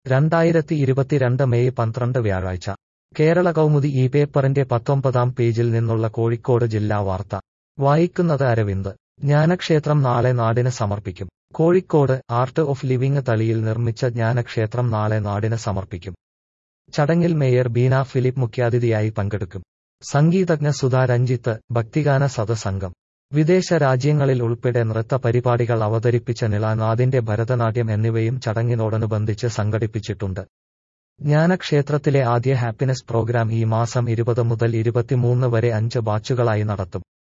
രണ്ടായിരത്തി ഇരുപത്തിരണ്ട് മെയ് പന്ത്രണ്ട് വ്യാഴാഴ്ച കേരള കൗമുദി ഈ പേപ്പറിന്റെ പത്തൊമ്പതാം പേജിൽ നിന്നുള്ള കോഴിക്കോട് ജില്ലാ വാർത്ത വായിക്കുന്നത് അരവിന്ദ് ജ്ഞാനക്ഷേത്രം നാളെ നാടിന് സമർപ്പിക്കും കോഴിക്കോട് ആർട്ട് ഓഫ് ലിവിംഗ് തളിയിൽ നിർമ്മിച്ച ജ്ഞാനക്ഷേത്രം നാളെ നാടിന് സമർപ്പിക്കും ചടങ്ങിൽ മേയർ ബീന ഫിലിപ്പ് മുഖ്യാതിഥിയായി പങ്കെടുക്കും സംഗീതജ്ഞ സുധാ രഞ്ജിത്ത് ഭക്തിഗാന സദസംഘം വിദേശ രാജ്യങ്ങളിൽ ഉൾപ്പെടെ നൃത്ത പരിപാടികൾ അവതരിപ്പിച്ച നിളാനാദിന്റെ ഭരതനാട്യം എന്നിവയും ചടങ്ങിനോടനുബന്ധിച്ച് സംഘടിപ്പിച്ചിട്ടുണ്ട് ജ്ഞാനക്ഷേത്രത്തിലെ ആദ്യ ഹാപ്പിനെസ് പ്രോഗ്രാം ഈ മാസം ഇരുപത് മുതൽ ഇരുപത്തിമൂന്ന് വരെ അഞ്ച് ബാച്ചുകളായി നടത്തും